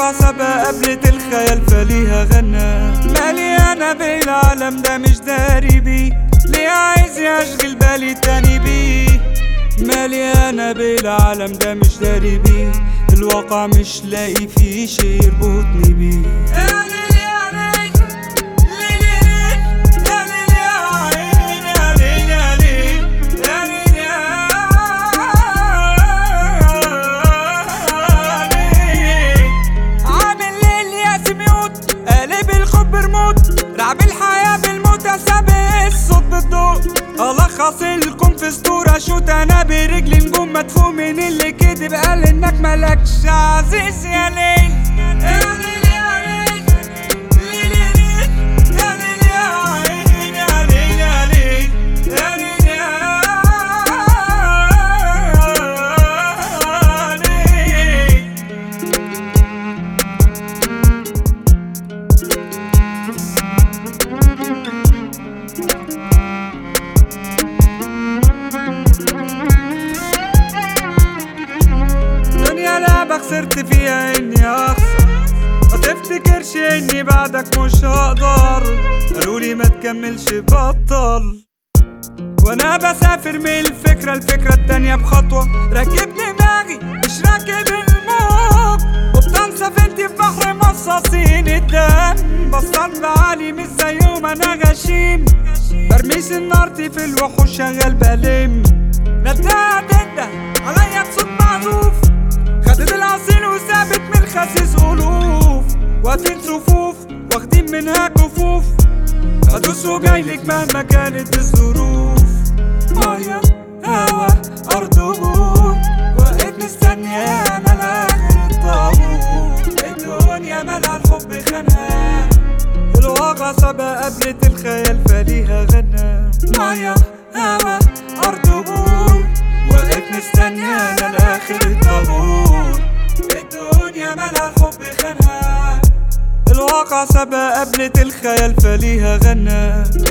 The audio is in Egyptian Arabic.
الواقع سبق قبلة الخيال فليها غنى مالي انا بالعالم ده مش داري بيه ليه عايز يشغل بالي تاني بيه مالي انا بالعالم ده مش داري بيه الواقع مش لاقي فيه شي يربطني بيه يا ليل يا ليل ليل يا ليل يا عيني يا ليل يا ليل يا ليل يا ليل عامل ليل يا سميوت قالب الخب رموت رعب الحياة بالموت سابق الصوت بالضوء ألخص لكم في اسطورة شوت أنا برجلي نجوم مدفون من اللي كدب قال إنك ملكش عزيز يا ليل يا ليل يا ليل ليل يا ليل يا ليل يا عيني يا ليل يا ليل يا ليل يا ليل دنيا لعبة خسرت فيها اني اخسر ما تفتكرش اني بعدك مش هقدر قالولي ما تكملش بطل وانا بسافر من الفكرة الفكرة التانية بخطوة راكب دماغي مش راكب الموج قبطان سفينتي في بحر مصاصين الدم بصطاد بعالي مش زيهم انا غشيم برميش النارتي في الوحوش شغال بلم نداها تنده عليا بصوت معزوف خدت العصير وسابت من الخسيس ألوف واقفين صفوف واخدين منها كفوف هدوس وجايلك مهما كانت الظروف مية هوا أرض وبور وقت مستنيانا لآخر الطابور الدنيا مالها الحب خانها الواقع سبق قبلة الخيال فليها غنى مية هوا أرض وبور وقت مستنيانا لآخر الطابور الدنيا مالها الحب خانها الواقع سبق قبلة الخيال فليها غنى